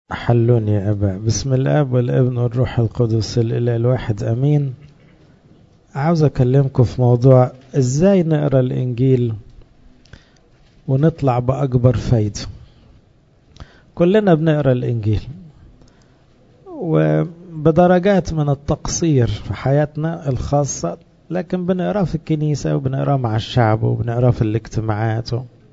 حلون يا أبا بسم الآب والابن والروح القدس الإله الواحد أمين عاوز أكلمكم في موضوع إزاي نقرأ الإنجيل ونطلع بأكبر فايدة كلنا بنقرأ الإنجيل وبدرجات من التقصير في حياتنا الخاصة لكن بنقرأه في الكنيسة وبنقرأه مع الشعب وبنقرأه في الاجتماعات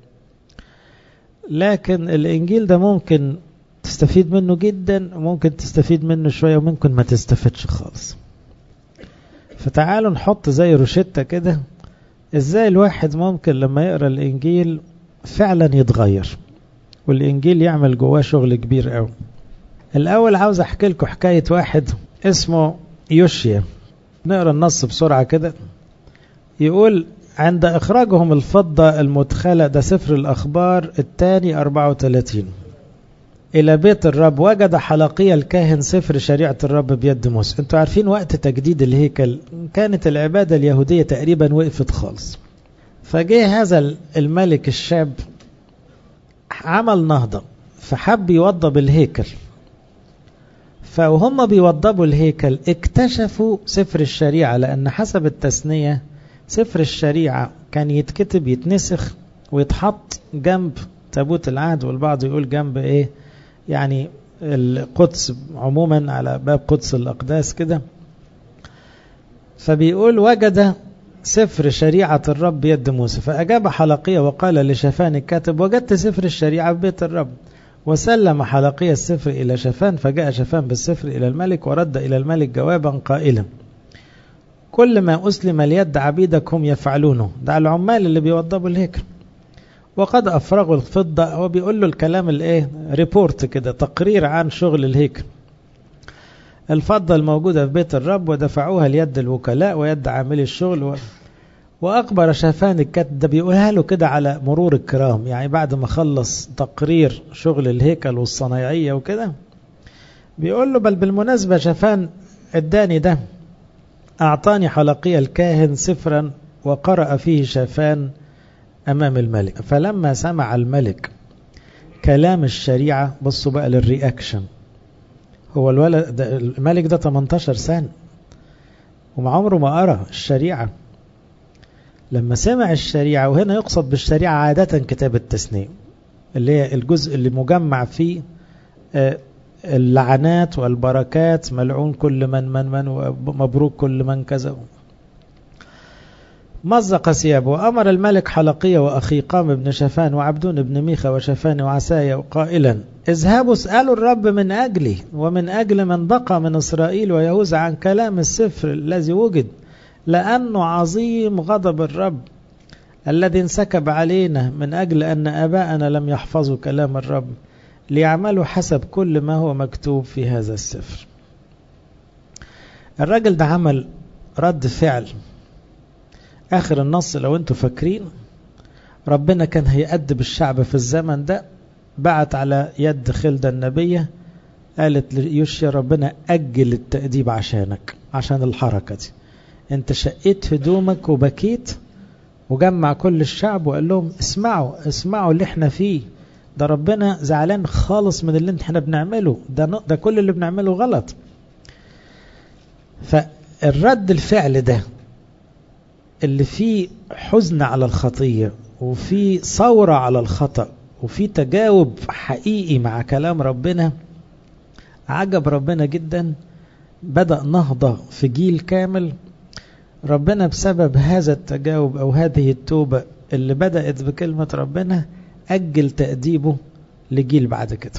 لكن الإنجيل ده ممكن تستفيد منه جدا وممكن تستفيد منه شوية وممكن ما تستفدش خالص فتعالوا نحط زي روشتة كده ازاي الواحد ممكن لما يقرأ الإنجيل فعلا يتغير والإنجيل يعمل جواه شغل كبير قوي الأول عاوز أحكي لكم حكاية واحد اسمه يوشيا نقرأ النص بسرعة كده يقول عند إخراجهم الفضة المدخلة ده سفر الأخبار الثاني 34 إلى بيت الرب وجد حلقي الكاهن سفر شريعة الرب بيد موسى انتوا عارفين وقت تجديد الهيكل كانت العبادة اليهودية تقريبا وقفت خالص فجه هذا الملك الشاب عمل نهضة فحب يوضب الهيكل فهم بيوضبوا الهيكل اكتشفوا سفر الشريعة لأن حسب التثنية سفر الشريعة كان يتكتب يتنسخ ويتحط جنب تابوت العهد والبعض يقول جنب ايه يعني القدس عموما على باب قدس الأقداس كده فبيقول وجد سفر شريعة الرب بيد موسى فأجاب حلقية وقال لشفان الكاتب وجدت سفر الشريعة ببيت الرب وسلم حلقية السفر إلى شفان فجاء شفان بالسفر إلى الملك ورد إلى الملك جوابا قائلا كل ما أسلم اليد عبيدك هم يفعلونه ده العمال اللي بيوضبوا الهيكل وقد أفرغوا الفضة هو بيقول له الكلام الايه ريبورت كده تقرير عن شغل الهيكل الفضة الموجودة في بيت الرب ودفعوها ليد الوكلاء ويد عاملي الشغل و... وأخبر شافان الكاتب ده بيقولها له كده على مرور الكرام يعني بعد ما خلص تقرير شغل الهيكل والصنايعية وكده بيقول له بل بالمناسبة شافان اداني ده أعطاني حلقي الكاهن سفرا وقرأ فيه شافان أمام الملك فلما سمع الملك كلام الشريعة بصوا بقى للرياكشن هو الولد ده الملك ده 18 سنة وما عمره ما قرأ الشريعة لما سمع الشريعة وهنا يقصد بالشريعة عادة كتاب التثنية اللي هي الجزء اللي مجمع فيه اللعنات والبركات ملعون كل من من من ومبروك كل من كذا مزق ثيابه وأمر الملك حلقية وأخي قام بن شفان وعبدون بن ميخا وشفان وعسايا قائلا اذهبوا اسألوا الرب من أجلي ومن أجل من بقى من إسرائيل ويهوذا عن كلام السفر الذي وجد لأنه عظيم غضب الرب الذي انسكب علينا من أجل أن أباءنا لم يحفظوا كلام الرب ليعملوا حسب كل ما هو مكتوب في هذا السفر الرجل ده عمل رد فعل آخر النص لو انتوا فاكرين ربنا كان هيأدب الشعب في الزمن ده بعت على يد خلدة النبية قالت ليوشيا ربنا أجل التأديب عشانك عشان الحركة دي انت شقيت هدومك وبكيت وجمع كل الشعب وقال لهم اسمعوا اسمعوا اللي احنا فيه ده ربنا زعلان خالص من اللي احنا بنعمله ده, ده كل اللي بنعمله غلط فالرد الفعل ده اللي فيه حزن على الخطية وفي ثورة على الخطأ وفي تجاوب حقيقي مع كلام ربنا عجب ربنا جدا بدأ نهضة في جيل كامل ربنا بسبب هذا التجاوب أو هذه التوبة اللي بدأت بكلمة ربنا أجل تأديبه لجيل بعد كده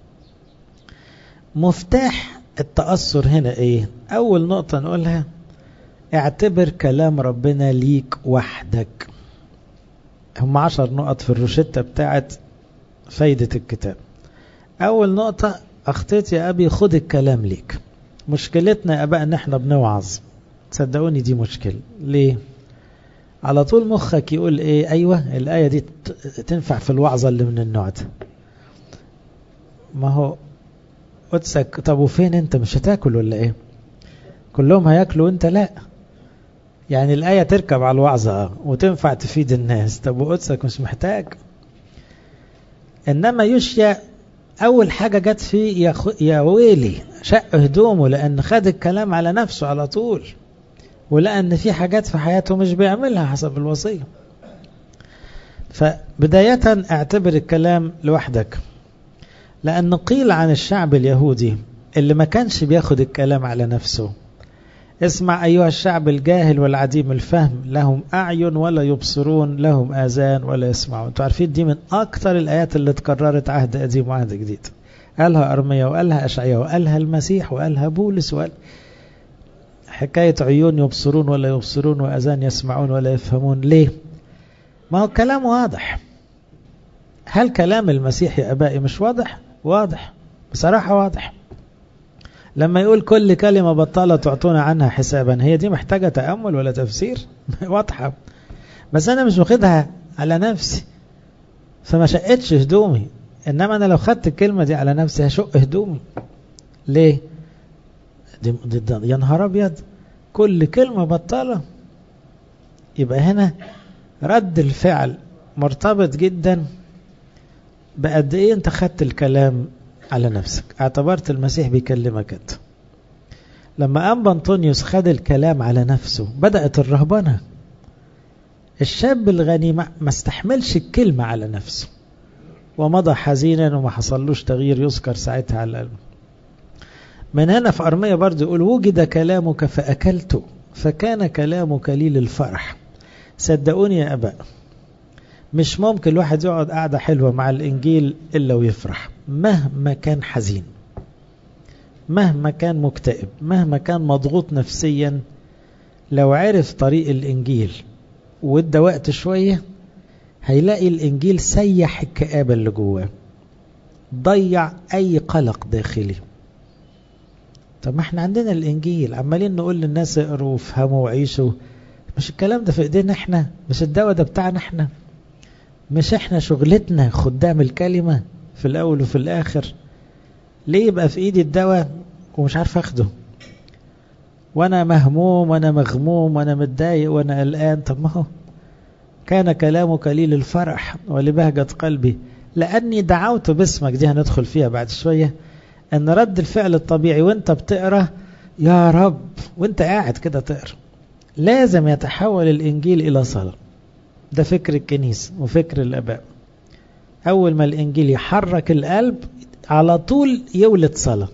مفتاح التأثر هنا إيه أول نقطة نقولها اعتبر كلام ربنا ليك وحدك هم عشر نقط في الروشتة بتاعت فايدة الكتاب أول نقطة أخطيت يا أبي خد الكلام ليك مشكلتنا يا أبا أن احنا بنوعظ تصدقوني دي مشكلة ليه على طول مخك يقول ايه ايوه الآية دي تنفع في الوعظة اللي من النوع ده ما هو قدسك طب وفين انت مش هتاكل ولا ايه كلهم هياكلوا وانت لا يعني الآية تركب على الوعظة وتنفع تفيد الناس طب وقدسك مش محتاج إنما يشيا أول حاجة جت فيه يا, يا ويلي شق هدومه لأن خد الكلام على نفسه على طول ولأن في حاجات في حياته مش بيعملها حسب الوصية فبداية اعتبر الكلام لوحدك لأن قيل عن الشعب اليهودي اللي ما كانش بياخد الكلام على نفسه اسمع أيها الشعب الجاهل والعديم الفهم لهم أعين ولا يبصرون لهم آذان ولا يسمعون انتوا عارفين دي من أكتر الآيات اللي اتكررت عهد قديم وعهد جديد قالها أرميا وقالها أشعيا وقالها المسيح وقالها بولس وقال حكاية عيون يبصرون ولا يبصرون وأذان يسمعون ولا يفهمون ليه ما هو كلام واضح هل كلام المسيح يا أبائي مش واضح واضح بصراحة واضح لما يقول كل كلمة بطالة تعطونا عنها حسابا هي دي محتاجة تأمل ولا تفسير واضحة بس أنا مش واخدها على نفسي فما شقتش هدومي إنما أنا لو خدت الكلمة دي على نفسي هشق هدومي ليه دي, دي, دي يا نهار أبيض كل كلمة بطالة يبقى هنا رد الفعل مرتبط جدا بقد ايه انت خدت الكلام على نفسك اعتبرت المسيح بيكلمك انت لما قام بنطونيوس خد الكلام على نفسه بدأت الرهبنة الشاب الغني ما استحملش الكلمة على نفسه ومضى حزينا وما حصلوش تغيير يذكر ساعتها على القلب من هنا في أرمية برضه يقول وجد كلامك فأكلته فكان كلامك لي للفرح صدقوني يا أباء مش ممكن الواحد يقعد قاعدة حلوة مع الإنجيل إلا ويفرح مهما كان حزين مهما كان مكتئب مهما كان مضغوط نفسيا لو عرف طريق الإنجيل وادى وقت شوية هيلاقي الإنجيل سيح الكآبة اللي جواه ضيع أي قلق داخلي طب ما احنا عندنا الإنجيل عمالين نقول للناس اقروا وافهموا وعيشوا مش الكلام ده في ايدينا احنا مش الدواء ده بتاعنا احنا مش احنا شغلتنا خدام الكلمة في الاول وفي الاخر ليه يبقى في ايدي الدواء ومش عارف اخده وانا مهموم وانا مغموم وانا متضايق وانا قلقان طب ما هو كان كلامك لي للفرح ولبهجة قلبي لاني دعوت باسمك دي هندخل فيها بعد شوية ان رد الفعل الطبيعي وانت بتقرا يا رب وانت قاعد كده تقرا لازم يتحول الإنجيل إلى صلاة ده فكر الكنيسة وفكر الأباء أول ما الإنجيل يحرك القلب على طول يولد صلاة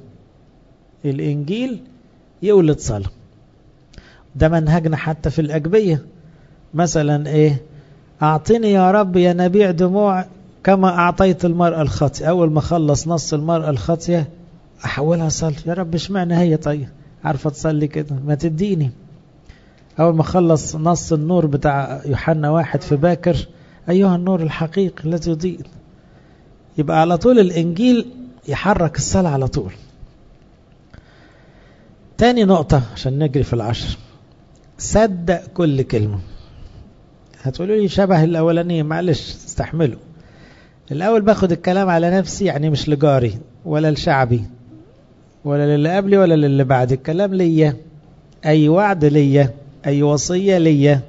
الإنجيل يولد صلاة ده منهجنا حتى في الأجبية مثلا إيه أعطني يا رب يا نبيع دموع كما أعطيت المرأة الخاطئة أول ما خلص نص المرأة الخاطئة أحولها صلاة يا رب اشمعنى هي طيب عارفة تصلي كده ما تديني أول ما خلص نص النور بتاع يوحنا واحد في باكر أيها النور الحقيقي الذي يضيء يبقى على طول الإنجيل يحرك الصلاة على طول تاني نقطة عشان نجري في العشر صدق كل كلمة هتقولوا لي شبه الأولانية معلش استحملوا الأول باخد الكلام على نفسي يعني مش لجاري ولا لشعبي ولا للي قبلي ولا للي بعد الكلام ليا أي وعد ليا أي وصية ليا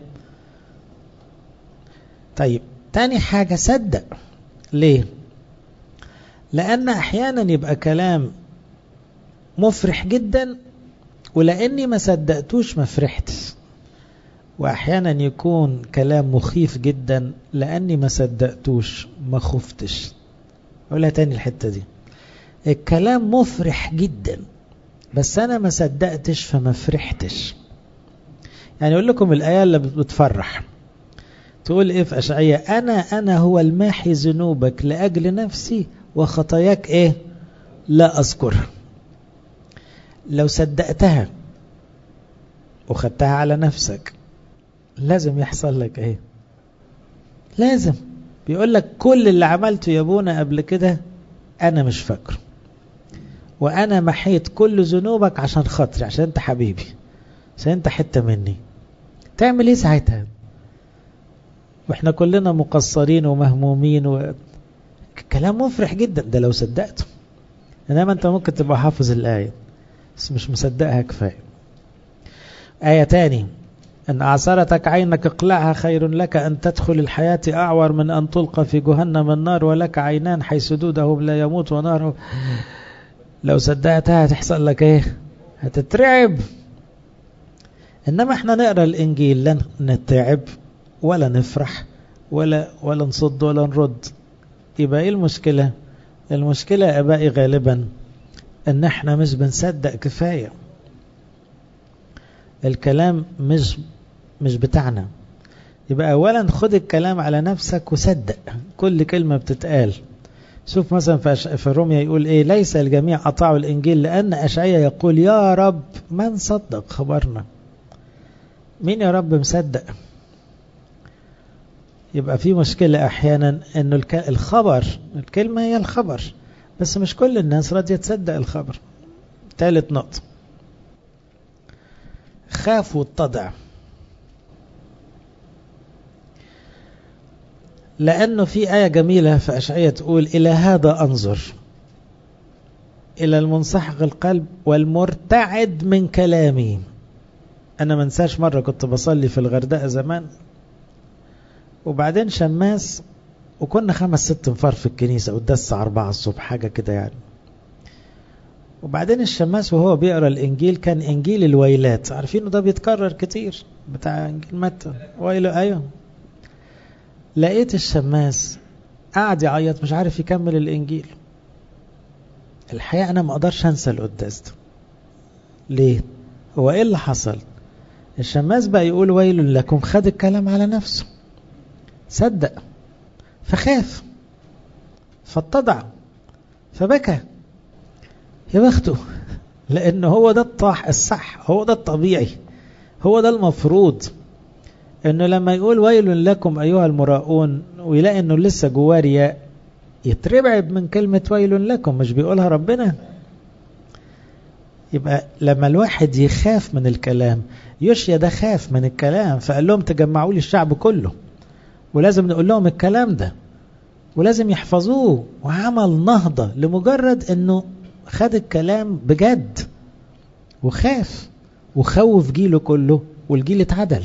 طيب تاني حاجة صدق ليه لأن أحيانا يبقى كلام مفرح جدا ولأني ما صدقتوش ما فرحتش وأحيانا يكون كلام مخيف جدا لأني ما صدقتوش ما خفتش أقولها تاني الحتة دي الكلام مفرح جدا بس أنا ما صدقتش فما فرحتش يعني أقول لكم الآية اللي بتفرح تقول إيه في أشعية أنا أنا هو الماحي ذنوبك لأجل نفسي وخطاياك إيه لا أذكرها لو صدقتها وخدتها على نفسك لازم يحصل لك ايه لازم بيقول لك كل اللي عملته يا ابونا قبل كده انا مش فاكره وانا محيت كل ذنوبك عشان خاطري عشان انت حبيبي عشان انت حته مني تعمل ايه ساعتها واحنا كلنا مقصرين ومهمومين و... كلام مفرح جدا ده لو صدقته انما انت ممكن تبقى حافظ الايه بس مش مصدقها كفايه آية تاني إن أعصرتك عينك اقلعها خير لك أن تدخل الحياة أعور من أن تلقى في جهنم النار ولك عينان حيث دودهم لا يموت وناره لو صدقتها هتحصل لك ايه هتترعب انما احنا نقرا الانجيل لا نتعب ولا نفرح ولا ولا نصد ولا نرد يبقى ايه المشكله المشكله يا ابائي غالبا ان احنا مش بنصدق كفايه الكلام مش مش بتاعنا يبقى اولا خد الكلام على نفسك وصدق كل كلمه بتتقال شوف مثلا في روميا يقول ايه ليس الجميع اطاعوا الانجيل لان اشعيا يقول يا رب من صدق خبرنا مين يا رب مصدق يبقى في مشكلة احيانا انه الخبر الكلمة هي الخبر بس مش كل الناس راضية تصدق الخبر ثالث نقطة خاف واتضع لأنه في آية جميلة في أشعية تقول إلى هذا أنظر إلى المنسحق القلب والمرتعد من كلامي أنا منساش مرة كنت بصلي في الغردقة زمان وبعدين شماس وكنا خمس ست نفار في الكنيسة قداس أربعة الصبح حاجة كده يعني وبعدين الشماس وهو بيقرا الانجيل كان انجيل الويلات عارفين ده بيتكرر كتير بتاع انجيل متى ويل ايوه لقيت الشماس قاعد يعيط مش عارف يكمل الانجيل الحقيقه انا ما اقدرش انسى القداس ده ليه هو ايه اللي حصل الشماس بقى يقول ويل لكم خد الكلام على نفسه صدق فخاف فاتضع فبكى يا بخته لأن هو ده الطاح الصح هو ده الطبيعي هو ده المفروض انه لما يقول ويل لكم ايها المراؤون ويلاقي انه لسه جواه رياء يتربعب من كلمة ويل لكم مش بيقولها ربنا يبقى لما الواحد يخاف من الكلام يوشيا ده خاف من الكلام فقال لهم تجمعوا لي الشعب كله ولازم نقول لهم الكلام ده ولازم يحفظوه وعمل نهضة لمجرد انه خد الكلام بجد وخاف وخوف جيله كله والجيل اتعدل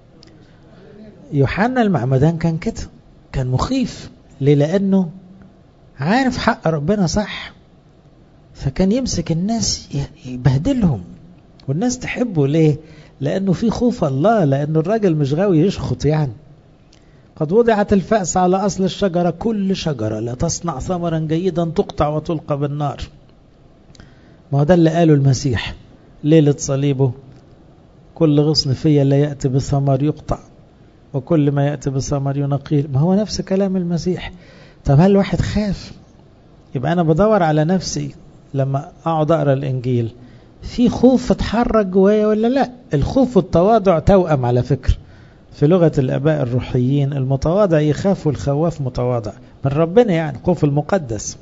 يوحنا المعمدان كان كده كان مخيف ليه لانه عارف حق ربنا صح فكان يمسك الناس يبهدلهم والناس تحبه ليه لانه في خوف الله لانه الراجل مش غاوي يشخط يعني قد وضعت الفأس على أصل الشجرة كل شجرة لا تصنع ثمرا جيدا تقطع وتلقى بالنار ما هو ده اللي قاله المسيح ليلة صليبه كل غصن فيا لا يأتي بثمر يقطع وكل ما يأتي بثمر ينقيل ما هو نفس كلام المسيح طب هل الواحد خاف يبقى أنا بدور على نفسي لما أقعد أقرأ الإنجيل في خوف اتحرك جوايا ولا لا الخوف والتواضع توأم على فكرة في لغة الآباء الروحيين المتواضع يخاف والخواف متواضع من ربنا يعني خوف المقدس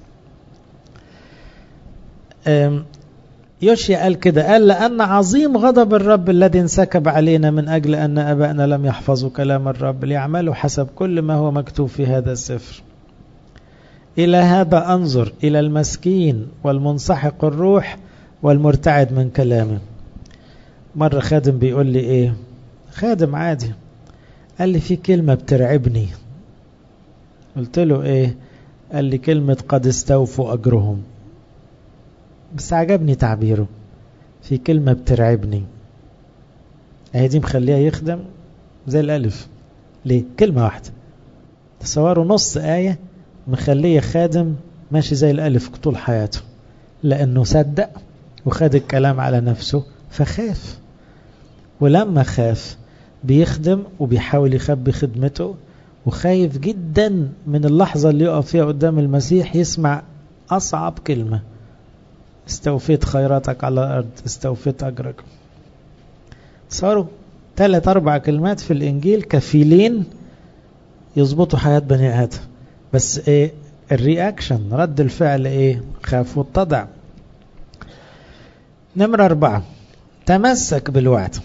يوشيا قال كده قال لأن عظيم غضب الرب الذي انسكب علينا من أجل أن أبائنا لم يحفظوا كلام الرب ليعملوا حسب كل ما هو مكتوب في هذا السفر إلى هذا أنظر إلى المسكين والمنسحق الروح والمرتعد من كلامه مرة خادم بيقول لي إيه خادم عادي قال لي في كلمة بترعبني قلت له إيه قال لي كلمة قد استوفوا أجرهم بس عجبني تعبيره في كلمة بترعبني اهي دي مخليها يخدم زي الألف ليه كلمة واحدة تصوروا نص آية مخليه خادم ماشي زي الألف طول حياته لأنه صدق وخد الكلام على نفسه فخاف ولما خاف بيخدم وبيحاول يخبي خدمته وخايف جدا من اللحظة اللي يقف فيها قدام المسيح يسمع أصعب كلمة استوفيت خيراتك على الأرض استوفيت أجرك صاروا ثلاث أربع كلمات في الإنجيل كفيلين يظبطوا حياة بني آدم بس إيه الرياكشن رد الفعل إيه خاف واتضع نمرة أربعة تمسك بالوعد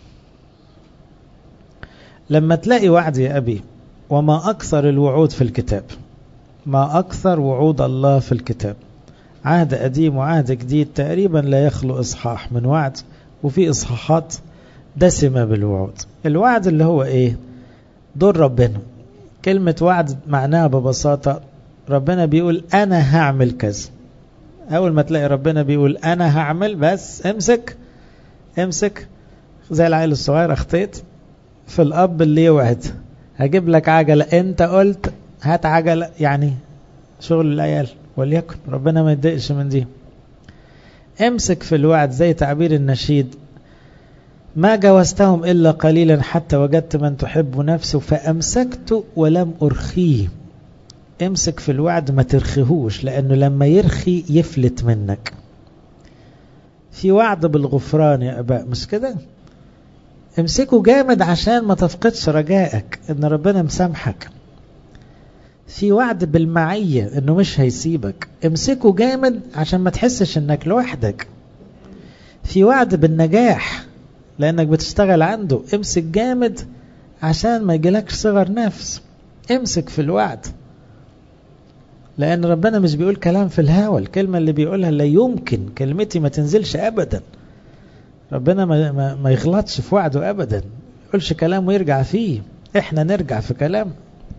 لما تلاقي وعد يا أبي وما أكثر الوعود في الكتاب ما أكثر وعود الله في الكتاب عهد قديم وعهد جديد تقريبا لا يخلو إصحاح من وعد وفي إصحاحات دسمة بالوعود الوعد اللي هو ايه دور ربنا كلمة وعد معناها ببساطة ربنا بيقول أنا هعمل كذا أول ما تلاقي ربنا بيقول أنا هعمل بس امسك امسك زي العيل الصغير اخطيت في الأب اللي يوعد هجيب لك عجلة أنت قلت هات عجلة يعني شغل العيال وليكن ربنا ما يتضايقش من دي امسك في الوعد زي تعبير النشيد ما جوزتهم إلا قليلا حتى وجدت من تحب نفسه فأمسكت ولم أرخيه امسك في الوعد ما ترخيهوش لأنه لما يرخي يفلت منك في وعد بالغفران يا أباء مش كده امسكه جامد عشان ما تفقدش رجائك ان ربنا مسامحك في وعد بالمعية انه مش هيسيبك امسكه جامد عشان ما تحسش انك لوحدك في وعد بالنجاح لانك بتشتغل عنده امسك جامد عشان ما يجيلكش صغر نفس امسك في الوعد لان ربنا مش بيقول كلام في الهوى الكلمة اللي بيقولها لا يمكن كلمتي ما تنزلش ابدا ربنا ما, ما, ما يغلطش في وعده ابدا يقولش كلام ويرجع فيه احنا نرجع في كلام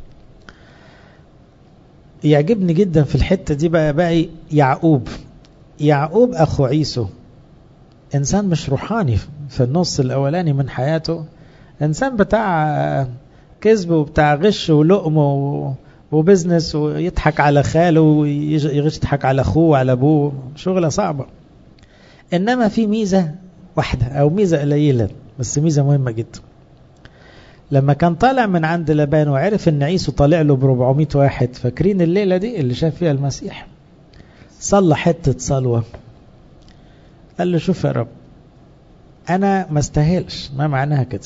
يعجبني جدا في الحتة دي بقى باقي يعقوب يعقوب اخو عيسو انسان مش روحاني في النص الاولاني من حياته انسان بتاع كذب وبتاع غش ولقم وبزنس ويضحك على خاله ويضحك على اخوه وعلى ابوه شغله صعبه انما في ميزه واحده او ميزه قليله بس ميزه مهمه جدا لما كان طالع من عند لبان وعرف ان عيسو طالع له ب 400 واحد فاكرين الليله دي اللي شاف فيها المسيح صلى حته صلوه قال له شوف يا رب انا ما استاهلش ما معناها كده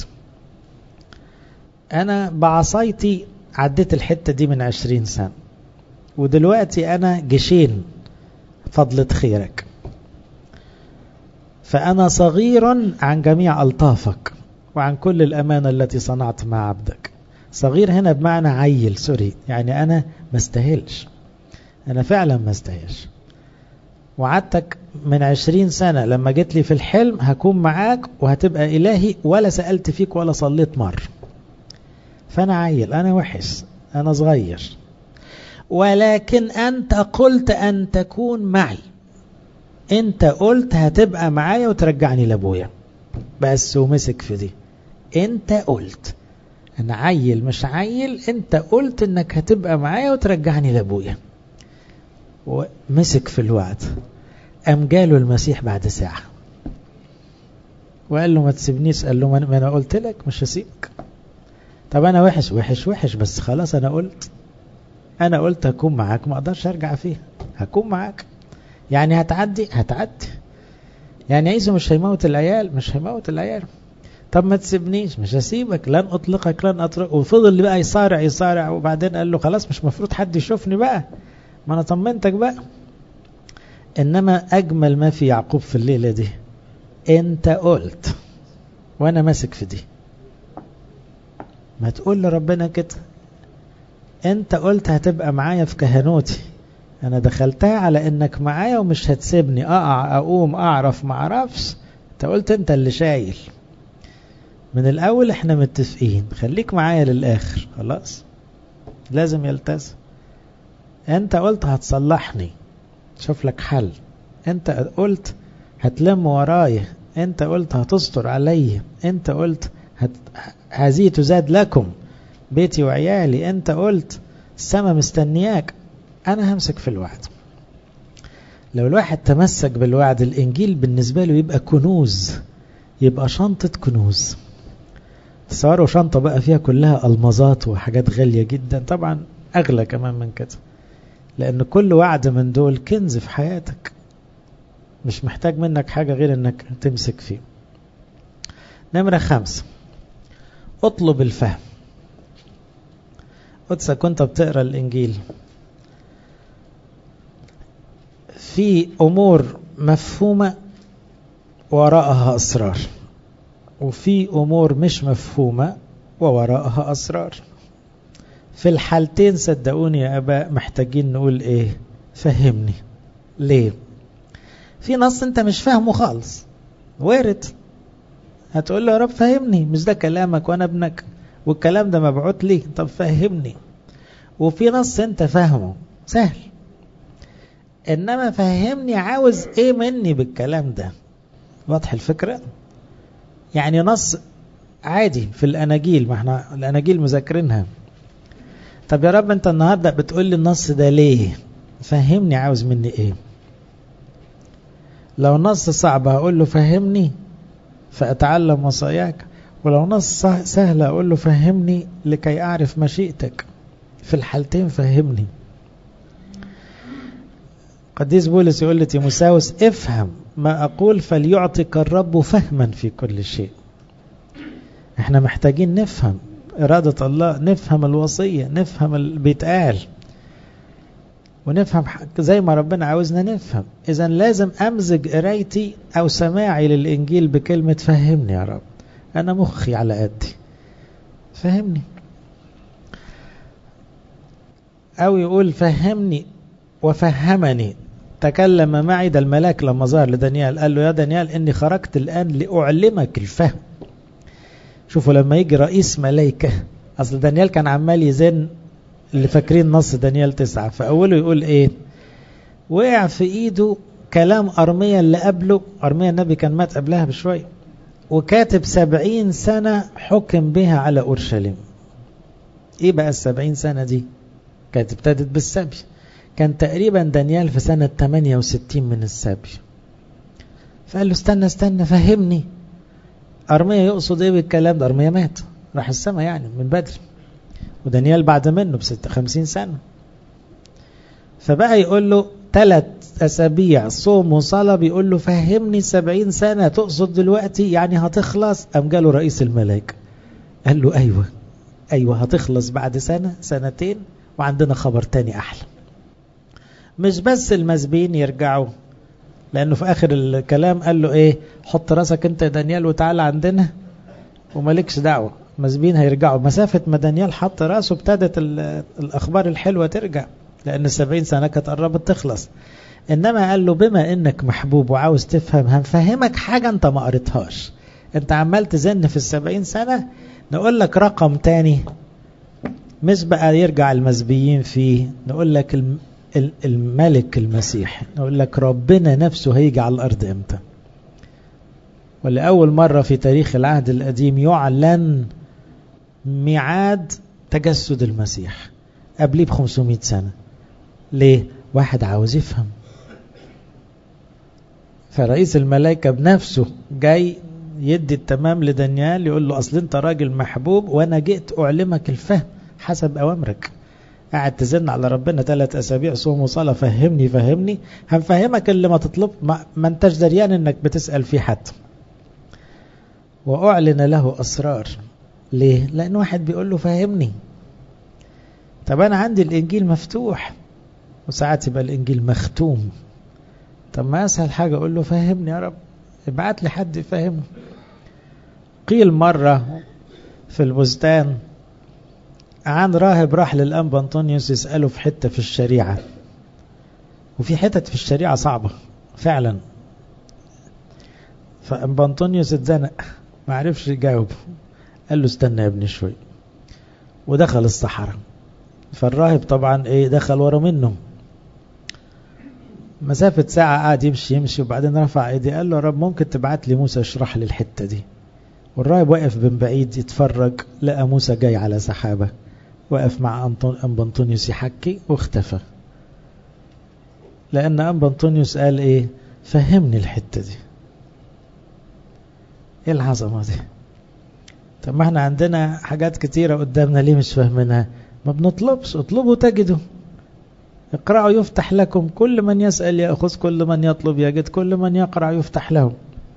انا بعصايتي عديت الحته دي من عشرين سنه ودلوقتي انا جيشين فضلة خيرك فانا صغير عن جميع الطافك وعن كل الامانه التي صنعت مع عبدك صغير هنا بمعنى عيل سوري يعني انا ما استاهلش انا فعلا ما استاهلش وعدتك من عشرين سنة لما جيت لي في الحلم هكون معاك وهتبقى إلهي ولا سألت فيك ولا صليت مر فأنا عيل أنا وحش أنا صغير ولكن أنت قلت أن تكون معي أنت قلت هتبقى معايا وترجعني لأبويا بس ومسك في دي أنت قلت أنا عيل مش عيل أنت قلت أنك هتبقى معايا وترجعني لأبويا ومسك في الوعد قام جاله المسيح بعد ساعة وقال له ما تسيبنيش قال له ما انا قلت لك مش هسيبك طب انا وحش وحش وحش بس خلاص انا قلت انا قلت هكون معاك ما اقدرش ارجع فيها هكون معاك يعني هتعدي هتعدي يعني عيسو مش هيموت العيال مش هيموت العيال طب ما تسيبنيش مش هسيبك لن اطلقك لن اطلق وفضل بقى يصارع يصارع وبعدين قال له خلاص مش مفروض حد يشوفني بقى ما انا طمنتك بقى انما اجمل ما في يعقوب في الليله دي انت قلت وانا ماسك في دي ما تقول لربنا كده انت قلت هتبقى معايا في كهنوتي انا دخلتها على انك معايا ومش هتسيبني اقع اقوم اعرف ما اعرفش انت قلت انت اللي شايل من الاول احنا متفقين خليك معايا للاخر خلاص لازم يلتزم انت قلت هتصلحني شوف لك حل انت قلت هتلم ورايا انت قلت هتستر عليا انت قلت هت... هذه تزاد لكم بيتي وعيالي انت قلت السما مستنياك انا همسك في الوعد لو الواحد تمسك بالوعد الانجيل بالنسبة له يبقى كنوز يبقى شنطة كنوز تصوروا شنطة بقى فيها كلها المظات وحاجات غالية جدا طبعا اغلى كمان من كده لأن كل وعد من دول كنز في حياتك مش محتاج منك حاجة غير انك تمسك فيه نمرة خمسة اطلب الفهم قدسة كنت بتقرأ الإنجيل في أمور مفهومة وراءها أسرار وفي أمور مش مفهومة ووراءها أسرار في الحالتين صدقوني يا أباء محتاجين نقول إيه فهمني ليه في نص أنت مش فاهمه خالص وارد هتقول له يا رب فهمني مش ده كلامك وانا ابنك والكلام ده مبعوت لي طب فهمني وفي نص انت فاهمه سهل انما فهمني عاوز ايه مني بالكلام ده واضح الفكرة يعني نص عادي في الاناجيل ما احنا الاناجيل مذاكرينها طب يا رب انت النهاردة بتقول لي النص ده ليه فهمني عاوز مني ايه لو نص صعب هقول له فهمني فأتعلم وصاياك ولو نص سهل أقول له فهمني لكي أعرف مشيئتك في الحالتين فهمني قديس بولس يقول لتيموساوس افهم ما أقول فليعطيك الرب فهما في كل شيء احنا محتاجين نفهم إرادة الله نفهم الوصية نفهم اللي بيتقال ونفهم زي ما ربنا عاوزنا نفهم إذا لازم أمزج قرايتي أو سماعي للإنجيل بكلمة فهمني يا رب أنا مخي على قدي فهمني أو يقول فهمني وفهمني تكلم معي ده الملاك لما ظهر لدانيال قال له يا دانيال إني خرجت الآن لأعلمك الفهم شوفوا لما يجي رئيس ملايكة أصل دانيال كان عمال يزن اللي فاكرين نص دانيال تسعة فأوله يقول إيه وقع في إيده كلام أرميا اللي قبله أرميا النبي كان مات قبلها بشوية وكاتب سبعين سنة حكم بها على أورشليم إيه بقى السبعين سنة دي كانت ابتدت بالسبي كان تقريبا دانيال في سنة 68 من السبي فقال له استنى استنى فهمني أرميا يقصد إيه بالكلام ده أرميا مات راح السماء يعني من بدري ودانيال بعد منه بستة خمسين سنة فبقى يقول له ثلاث أسابيع صوم وصلاة بيقول له فهمني سبعين سنة تقصد دلوقتي يعني هتخلص أم جاله رئيس الملائكة قال له أيوة أيوة هتخلص بعد سنة سنتين وعندنا خبر تاني أحلى مش بس المسبين يرجعوا لأنه في آخر الكلام قال له إيه حط راسك أنت يا دانيال وتعالى عندنا ومالكش دعوة مسبين هيرجعوا مسافة ما دانيال حط راسه ابتدت الأخبار الحلوة ترجع لأن السبعين سنة كانت قربت تخلص إنما قال له بما إنك محبوب وعاوز تفهم هنفهمك حاجة أنت ما قريتهاش أنت عمال تزن في السبعين سنة نقول لك رقم تاني مش بقى يرجع المسبيين فيه نقول لك الملك المسيح نقول لك ربنا نفسه هيجي على الأرض إمتى ولأول مرة في تاريخ العهد القديم يعلن ميعاد تجسد المسيح قبليه ب 500 سنة ليه؟ واحد عاوز يفهم فرئيس الملائكة بنفسه جاي يدي التمام لدانيال يقول له أصل أنت راجل محبوب وأنا جئت أعلمك الفهم حسب أوامرك قاعد تزن على ربنا ثلاث أسابيع صوم وصلاة فهمني فهمني هنفهمك اللي ما تطلب ما, ما انتش دريان انك بتسأل فيه حد وأعلن له أسرار ليه؟ لأن واحد بيقول له فهمني طب أنا عندي الإنجيل مفتوح وساعات يبقى الإنجيل مختوم طب ما أسهل حاجة أقول له فهمني يا رب ابعت لي حد يفهمه قيل مرة في البستان عن راهب راح للأنبا أنطونيوس يسأله في حتة في الشريعة وفي حتت في الشريعة صعبة فعلا فأنبا أنطونيوس اتزنق ما عرفش يجاوب قال له استنى يا ابني شوي ودخل الصحراء فالراهب طبعا ايه دخل ورا منه مسافة ساعة قاعد يمشي يمشي وبعدين رفع ايدي قال له يا رب ممكن تبعت لي موسى يشرح لي الحتة دي والراهب واقف من بعيد يتفرج لقى موسى جاي على سحابة وقف مع أنطون أنبا أنطونيوس يحكي واختفى لأن أنبا أنطونيوس قال إيه فهمني الحتة دي إيه العظمة دي طب ما احنا عندنا حاجات كتيرة قدامنا ليه مش فاهمينها ما بنطلبش اطلبوا تجدوا اقرأوا يفتح لكم كل من يسأل يأخذ كل من يطلب يجد كل من يقرأ يفتح له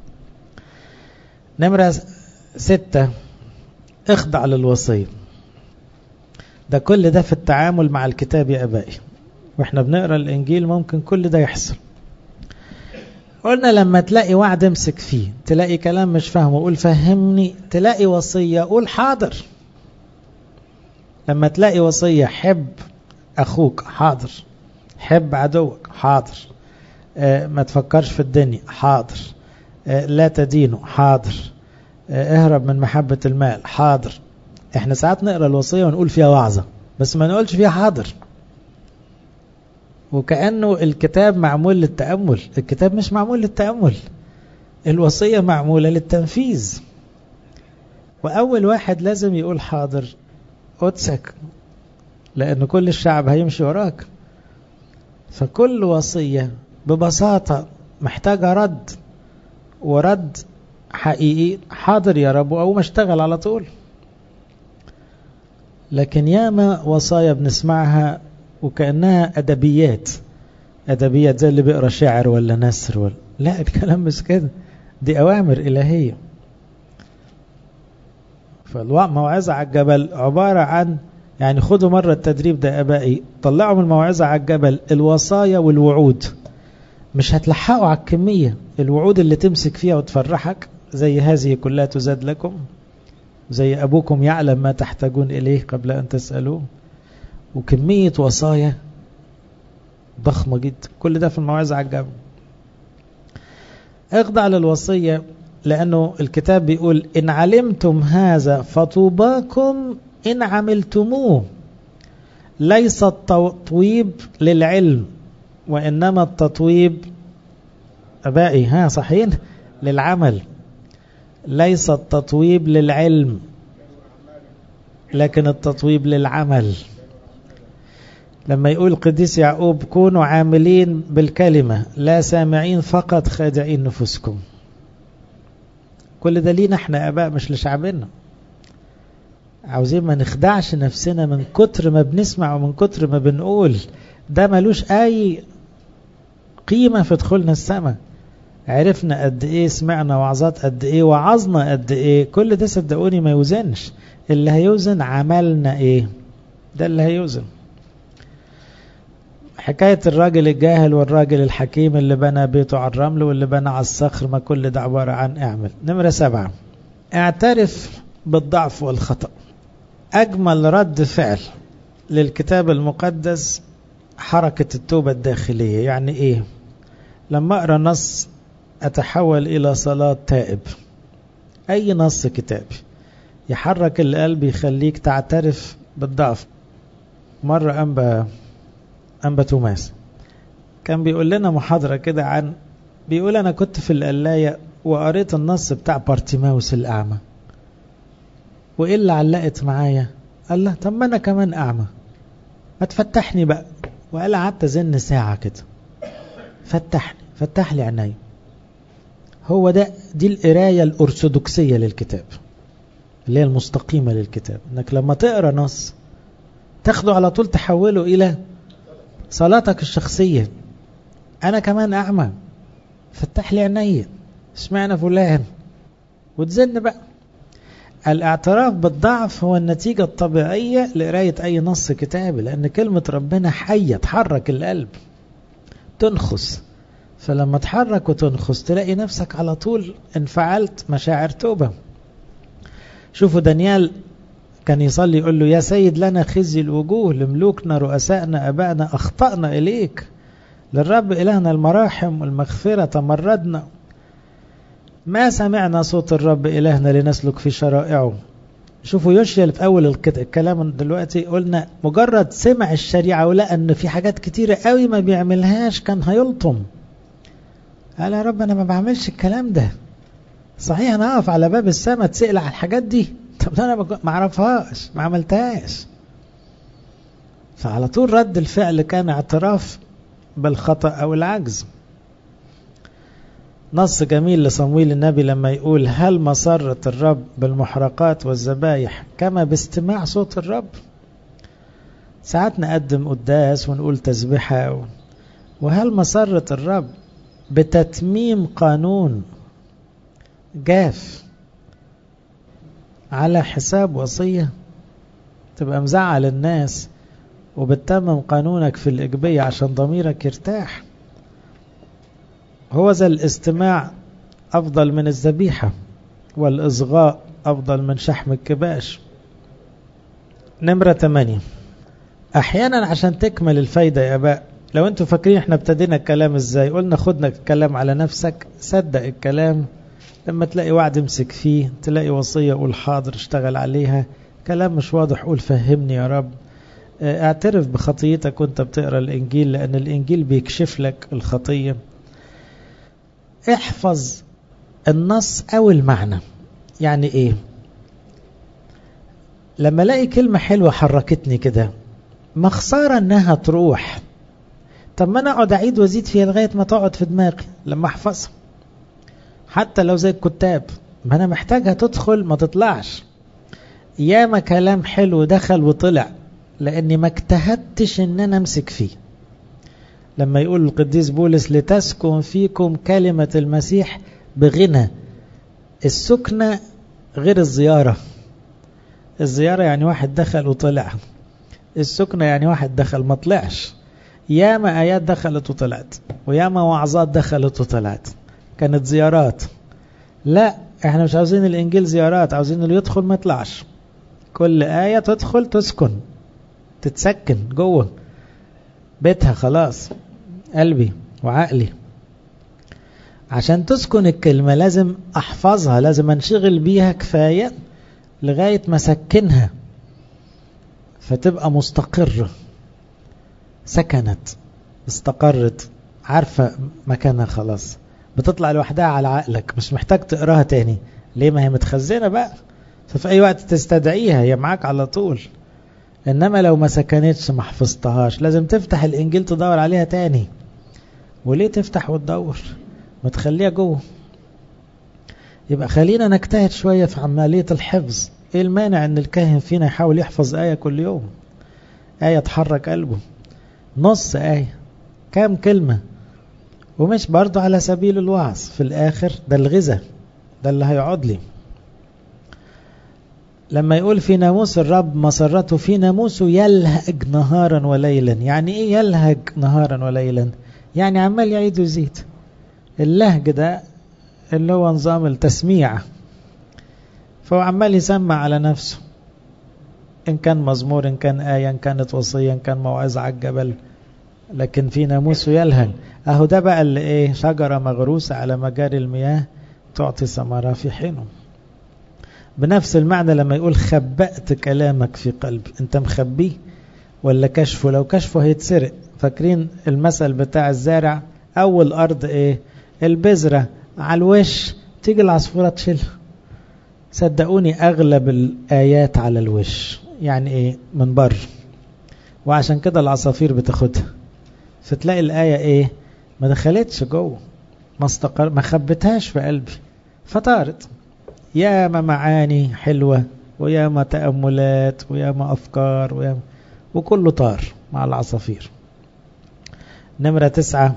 نمرة ستة اخضع للوصية ده كل ده في التعامل مع الكتاب يا أبائي واحنا بنقرأ الإنجيل ممكن كل ده يحصل قلنا لما تلاقي وعد امسك فيه تلاقي كلام مش فاهمه قول فهمني تلاقي وصية قول حاضر لما تلاقي وصية حب أخوك حاضر حب عدوك حاضر اه ما تفكرش في الدنيا حاضر اه لا تدينه حاضر اهرب من محبة المال حاضر احنا ساعات نقرأ الوصية ونقول فيها وعظة بس ما نقولش فيها حاضر وكأنه الكتاب معمول للتأمل الكتاب مش معمول للتأمل الوصية معمولة للتنفيذ وأول واحد لازم يقول حاضر قدسك لأن كل الشعب هيمشي وراك فكل وصية ببساطة محتاجة رد ورد حقيقي حاضر يا رب أو ما اشتغل على طول لكن ياما وصايا بنسمعها وكأنها أدبيات أدبيات زي اللي بيقرأ شعر ولا نثر ولا لا الكلام مش كده دي أوامر إلهية فالموعظة على الجبل عبارة عن يعني خدوا مرة التدريب ده أبائي طلعوا من الموعظة على الجبل الوصايا والوعود مش هتلحقوا على الكمية الوعود اللي تمسك فيها وتفرحك زي هذه كلها تزاد لكم زي أبوكم يعلم ما تحتاجون إليه قبل أن تسألوه وكمية وصايا ضخمة جدا كل ده في الموعظة على الجبل اخضع للوصية لأنه الكتاب بيقول إن علمتم هذا فطوباكم إن عملتموه ليس التطويب للعلم وإنما التطويب أبائي ها صحيح للعمل ليس التطويب للعلم لكن التطويب للعمل لما يقول القديس يعقوب كونوا عاملين بالكلمة لا سامعين فقط خادعين نفوسكم كل ده لينا احنا اباء مش لشعبنا عاوزين ما نخدعش نفسنا من كتر ما بنسمع ومن كتر ما بنقول ده ملوش اي قيمة في دخولنا السماء عرفنا قد ايه سمعنا وعظات قد ايه وعظنا قد ايه كل ده صدقوني ما يوزنش اللي هيوزن عملنا ايه ده اللي هيوزن حكاية الراجل الجاهل والراجل الحكيم اللي بنى بيته على الرمل واللي بنى على الصخر ما كل ده عبارة عن اعمل نمرة سبعة اعترف بالضعف والخطأ أجمل رد فعل للكتاب المقدس حركة التوبة الداخلية يعني إيه لما أقرأ نص أتحول إلى صلاة تائب أي نص كتابي يحرك القلب يخليك تعترف بالضعف مرة أنبا أنبا توماس كان بيقول لنا محاضرة كده عن بيقول أنا كنت في القلاية وقريت النص بتاع بارتيماوس الأعمى وإيه اللي علقت معايا قال له طب ما أنا كمان أعمى ما تفتحني بقى وقال قعدت أزن ساعة كده فتحني فتح لي عيني هو ده دي القراية الأرثوذكسية للكتاب اللي هي المستقيمة للكتاب انك لما تقرا نص تاخده على طول تحوله الى صلاتك الشخصية انا كمان اعمى فتح لي عيني اشمعنى فلان وتزن بقى الاعتراف بالضعف هو النتيجة الطبيعية لقراية اي نص كتابي لان كلمة ربنا حية تحرك القلب تنخس فلما تحرك وتنخس تلاقي نفسك على طول انفعلت مشاعر توبة شوفوا دانيال كان يصلي يقول له يا سيد لنا خزي الوجوه لملوكنا رؤسائنا أبائنا أخطأنا إليك للرب إلهنا المراحم والمغفرة تمردنا ما سمعنا صوت الرب إلهنا لنسلك في شرائعه شوفوا يوشيا في أول الكلام دلوقتي قلنا مجرد سمع الشريعة ولقى أن في حاجات كتيرة قوي ما بيعملهاش كان هيلطم قال يا رب أنا ما بعملش الكلام ده صحيح أنا أقف على باب السماء تسأل على الحاجات دي طب أنا ما أعرفهاش ما عملتهاش فعلى طول رد الفعل كان اعتراف بالخطأ أو العجز نص جميل لصمويل النبي لما يقول هل مسرة الرب بالمحرقات والذبايح كما باستماع صوت الرب ساعات نقدم قداس ونقول تسبيحة وهل مسرة الرب بتتميم قانون جاف على حساب وصية تبقى مزعل الناس وبتتمم قانونك في الإجبية عشان ضميرك يرتاح هو ذا الاستماع أفضل من الذبيحة والإصغاء أفضل من شحم الكباش نمرة 8 أحيانا عشان تكمل الفايدة يا أباء لو أنتوا فاكرين احنا ابتدينا الكلام ازاي قلنا خدنا الكلام على نفسك صدق الكلام لما تلاقي وعد امسك فيه تلاقي وصية قول حاضر اشتغل عليها كلام مش واضح قول فهمني يا رب اعترف بخطيتك وانت بتقرا الانجيل لان الانجيل بيكشف لك الخطيه احفظ النص او المعنى يعني ايه لما الاقي كلمه حلوه حركتني كده ما خساره انها تروح طب ما انا اقعد اعيد وازيد فيها لغايه ما تقعد في دماغي لما احفظها حتى لو زي الكتاب ما انا محتاجها تدخل ما تطلعش ياما كلام حلو دخل وطلع لاني ما اجتهدتش ان انا امسك فيه لما يقول القديس بولس لتسكن فيكم كلمة المسيح بغنى السكنة غير الزيارة الزيارة يعني واحد دخل وطلع السكنة يعني واحد دخل ما طلعش ياما آيات دخلت وطلعت وياما وعظات دخلت وطلعت كانت زيارات لا احنا مش عاوزين الانجيل زيارات عاوزين اللي يدخل ما يطلعش كل آية تدخل تسكن تتسكن جوه بيتها خلاص قلبي وعقلي عشان تسكن الكلمة لازم أحفظها لازم أنشغل بيها كفاية لغاية ما سكنها فتبقى مستقرة سكنت استقرت عارفة مكانها خلاص بتطلع لوحدها على عقلك مش محتاج تقراها تاني ليه ما هي متخزنة بقى ففي أي وقت تستدعيها هي معاك على طول إنما لو ما سكنتش ما حفظتهاش لازم تفتح الإنجيل تدور عليها تاني وليه تفتح وتدور ما تخليها جوه يبقى خلينا نجتهد شوية في عملية الحفظ ايه المانع ان الكاهن فينا يحاول يحفظ آية كل يوم آية تحرك قلبه نص آية كام كلمة ومش برضه على سبيل الوعظ في الآخر ده الغذاء ده اللي هيقعد لي لما يقول في ناموس الرب مسرته في ناموسه يلهج نهارا وليلا يعني ايه يلهج نهارا وليلا يعني عمال يعيد ويزيد اللهج ده اللي هو نظام التسميع فهو عمال يسمع على نفسه إن كان مزمور إن كان آية إن كانت وصية إن كان موعظة على الجبل لكن في ناموسه يلهج أهو ده بقى اللي إيه شجرة مغروسة على مجاري المياه تعطي ثمرة في حينه بنفس المعنى لما يقول خبأت كلامك في قلبي أنت مخبيه ولا كشفه لو كشفه هيتسرق فاكرين المثل بتاع الزارع أول أرض إيه البذرة على الوش تيجي العصفورة تشيلها صدقوني أغلب الآيات على الوش يعني إيه من بر وعشان كده العصافير بتاخدها فتلاقي الآية إيه ما دخلتش جوه ما استقر ما خبتهاش في قلبي فطارت يا ما معاني حلوة ويا ما تأملات ويا ما أفكار ويا ما وكله طار مع العصافير نمرة تسعة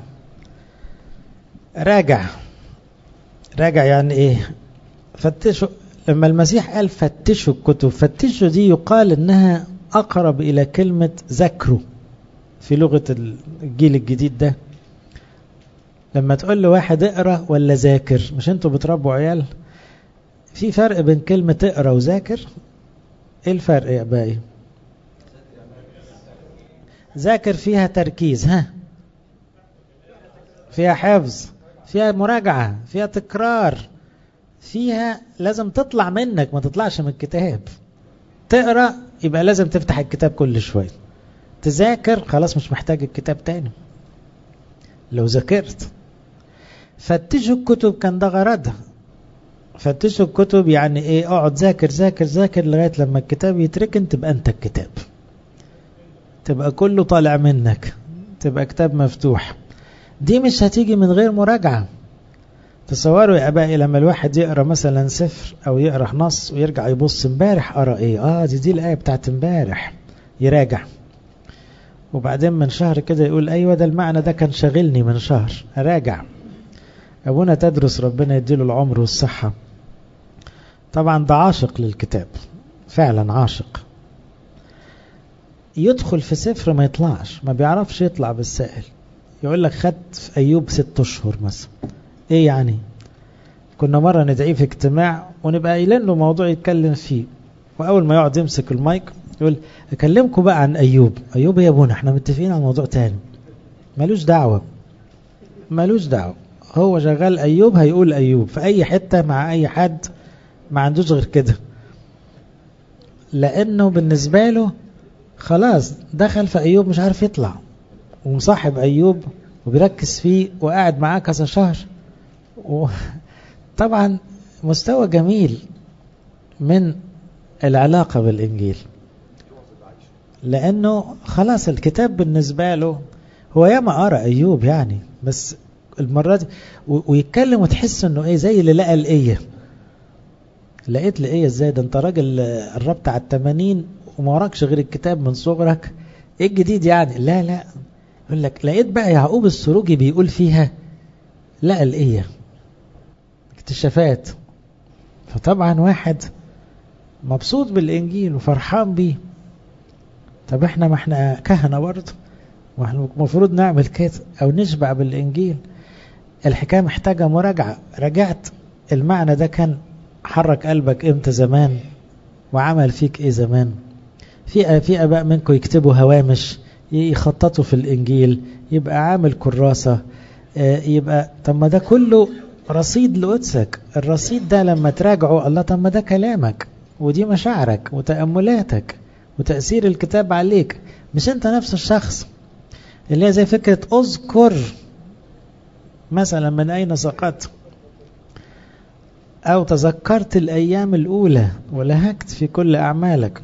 راجع راجع يعني ايه فتشوا لما المسيح قال فتشوا الكتب فتشوا دي يقال انها اقرب الى كلمة ذكروا في لغة الجيل الجديد ده لما تقول لواحد اقرا ولا ذاكر مش انتوا بتربوا عيال في فرق بين كلمة اقرا وذاكر ايه الفرق يا باقي ذاكر فيها تركيز ها فيها حفظ فيها مراجعة فيها تكرار فيها لازم تطلع منك ما تطلعش من الكتاب تقرأ يبقى لازم تفتح الكتاب كل شوية تذاكر خلاص مش محتاج الكتاب تاني لو ذاكرت فتشوا الكتب كان ده غرضها فتشوا الكتب يعني ايه اقعد ذاكر ذاكر ذاكر لغاية لما الكتاب يتركن تبقى انت الكتاب تبقى كله طالع منك تبقى كتاب مفتوح دي مش هتيجي من غير مراجعة تصوروا يا أبائي لما الواحد يقرأ مثلا سفر أو يقرأ نص ويرجع يبص امبارح قرأ إيه آه دي دي الآية بتاعت امبارح يراجع وبعدين من شهر كده يقول أيوة ده المعنى ده كان شاغلني من شهر أراجع أبونا تدرس ربنا يديله العمر والصحة طبعا ده عاشق للكتاب فعلا عاشق يدخل في سفر ما يطلعش ما بيعرفش يطلع بالسائل يقول لك خدت في أيوب ست أشهر مثلا إيه يعني كنا مرة ندعيه في اجتماع ونبقى قايلين له موضوع يتكلم فيه وأول ما يقعد يمسك المايك يقول أكلمكم بقى عن أيوب أيوب يا ابونا احنا متفقين على موضوع تاني ملوش دعوة ملوش دعوة هو شغال أيوب هيقول أيوب في أي حتة مع أي حد ما عندوش غير كده لأنه بالنسبة له خلاص دخل في أيوب مش عارف يطلع ومصاحب أيوب وبيركز فيه وقاعد معاه كذا شهر طبعا مستوى جميل من العلاقة بالإنجيل لأنه خلاص الكتاب بالنسبة له هو ياما قرأ أيوب يعني بس المرة دي ويتكلم وتحس انه ايه زي اللي لقى الإيه لقيت الإيه ازاي ده انت راجل قربت على التمانين وما وراكش غير الكتاب من صغرك ايه الجديد يعني لا لا يقول لك لقيت بقى يعقوب السروجي بيقول فيها لقى الإيه اكتشافات فطبعا واحد مبسوط بالإنجيل وفرحان بيه طب احنا ما احنا كهنة برضه واحنا المفروض نعمل كده او نشبع بالإنجيل الحكاية محتاجة مراجعة رجعت المعنى ده كان حرك قلبك امتى زمان وعمل فيك ايه زمان في في اباء منكم يكتبوا هوامش يخططوا في الانجيل يبقى عامل كراسة يبقى طب ما ده كله رصيد لقدسك الرصيد ده لما تراجعه الله طب ما ده كلامك ودي مشاعرك وتأملاتك وتأثير الكتاب عليك مش انت نفس الشخص اللي هي زي فكرة اذكر مثلا من أين سقطت أو تذكرت الأيام الأولى ولهكت في كل أعمالك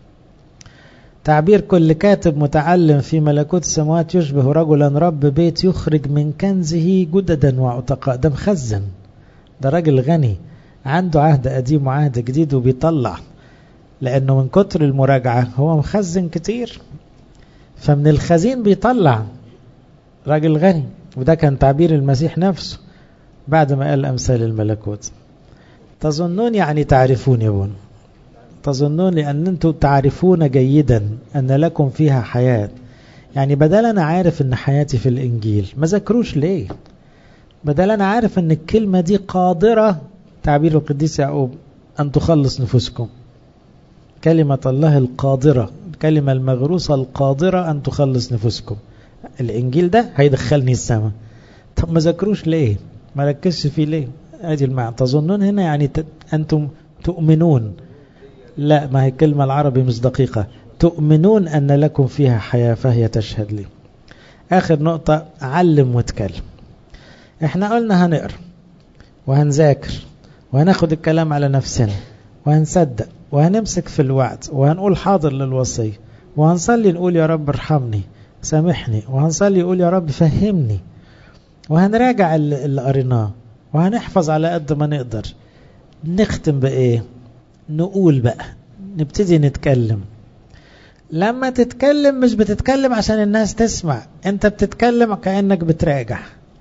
تعبير كل كاتب متعلم في ملكوت السماوات يشبه رجلا رب بيت يخرج من كنزه جددا وعتقاء ده مخزن ده راجل غني عنده عهد قديم وعهد جديد وبيطلع لأنه من كتر المراجعة هو مخزن كتير فمن الخزين بيطلع راجل غني وده كان تعبير المسيح نفسه بعد ما قال أمثال الملكوت تظنون يعني تعرفون يا بون تظنون لأن أنتم تعرفون جيدا أن لكم فيها حياة يعني بدل أنا عارف أن حياتي في الإنجيل ما ذكروش ليه بدل أنا عارف أن الكلمة دي قادرة تعبير القديس يعقوب أن تخلص نفوسكم كلمة الله القادرة الكلمة المغروسة القادرة أن تخلص نفوسكم الإنجيل ده هيدخلني السماء طب ما ذكروش ليه ما ركزش فيه ليه ادي المعنى تظنون هنا يعني ت... أنتم تؤمنون لا ما هي الكلمة العربي مش دقيقة تؤمنون أن لكم فيها حياة فهي تشهد لي آخر نقطة علم واتكلم احنا قلنا هنقرأ وهنذاكر وهناخد الكلام على نفسنا وهنصدق وهنمسك في الوعد وهنقول حاضر للوصية وهنصلي نقول يا رب ارحمني سامحني وهنصلي يقول يا رب فهمني وهنراجع اللي قريناه وهنحفظ على قد ما نقدر نختم بإيه نقول بقى نبتدي نتكلم لما تتكلم مش بتتكلم عشان الناس تسمع انت بتتكلم كأنك بتراجع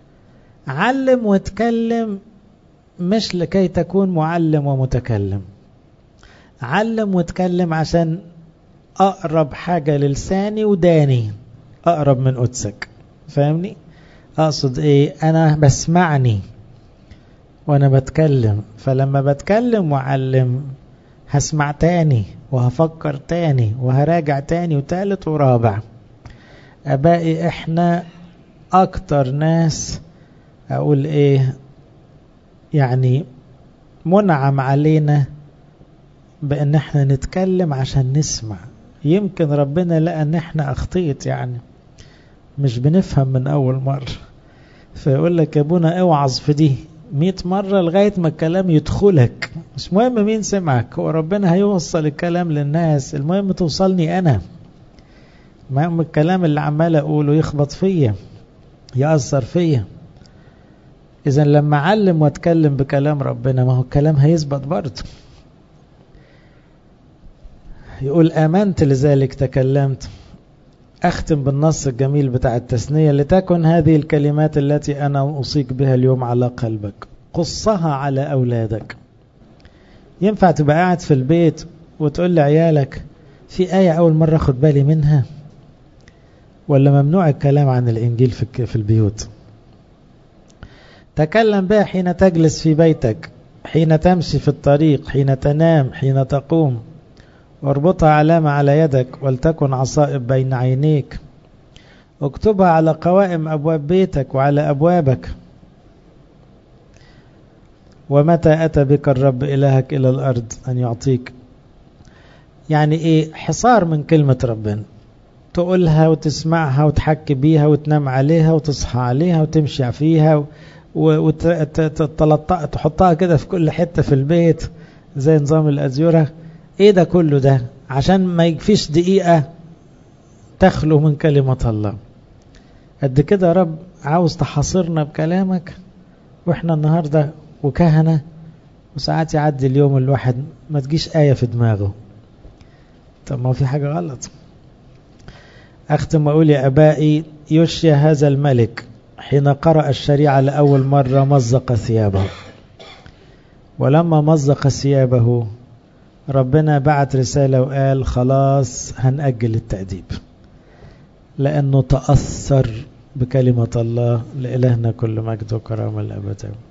علم واتكلم مش لكي تكون معلم ومتكلم علم واتكلم عشان أقرب حاجة للساني وداني أقرب من قدسك فاهمني أقصد إيه أنا بسمعني وأنا بتكلم فلما بتكلم وأعلم هسمع تاني وهفكر تاني وهراجع تاني وتالت ورابع أبائي إحنا أكتر ناس أقول إيه يعني منعم علينا بأن احنا نتكلم عشان نسمع يمكن ربنا لقى ان احنا اخطيت يعني مش بنفهم من اول مرة فيقول لك يا ابونا اوعظ في دي مئة مرة لغاية ما الكلام يدخلك مش مهم مين سمعك هو ربنا هيوصل الكلام للناس المهم توصلني انا المهم الكلام اللي عمال اقوله يخبط فيا يأثر فيا اذا لما اعلم واتكلم بكلام ربنا ما هو الكلام هيثبت برضه يقول آمنت لذلك تكلمت أختم بالنص الجميل بتاع التثنية لتكن هذه الكلمات التي أنا أوصيك بها اليوم على قلبك قصها على أولادك ينفع تبقى قاعد في البيت وتقول لعيالك في آية أول مرة أخد بالي منها ولا ممنوع الكلام عن الإنجيل في البيوت تكلم بها حين تجلس في بيتك حين تمشي في الطريق حين تنام حين تقوم واربطها علامة على يدك ولتكن عصائب بين عينيك اكتبها على قوائم أبواب بيتك وعلى أبوابك ومتى أتى بك الرب إلهك إلى الأرض أن يعطيك يعني إيه حصار من كلمة ربنا تقولها وتسمعها وتحكي بيها وتنام عليها وتصحى عليها وتمشي فيها وتحطها كده في كل حتة في البيت زي نظام الأزيرة ايه ده كله ده عشان ما يكفيش دقيقة تخلو من كلمة الله قد كده يا رب عاوز تحاصرنا بكلامك واحنا النهاردة وكهنة وساعات يعدي اليوم الواحد ما تجيش آية في دماغه طب ما في حاجة غلط أختم أقول يا أبائي يشي هذا الملك حين قرأ الشريعة لأول مرة مزق ثيابه ولما مزق ثيابه ربنا بعت رسالة وقال خلاص هنأجل التأديب لأنه تأثر بكلمة الله لإلهنا كل مجد وكرامة الأبد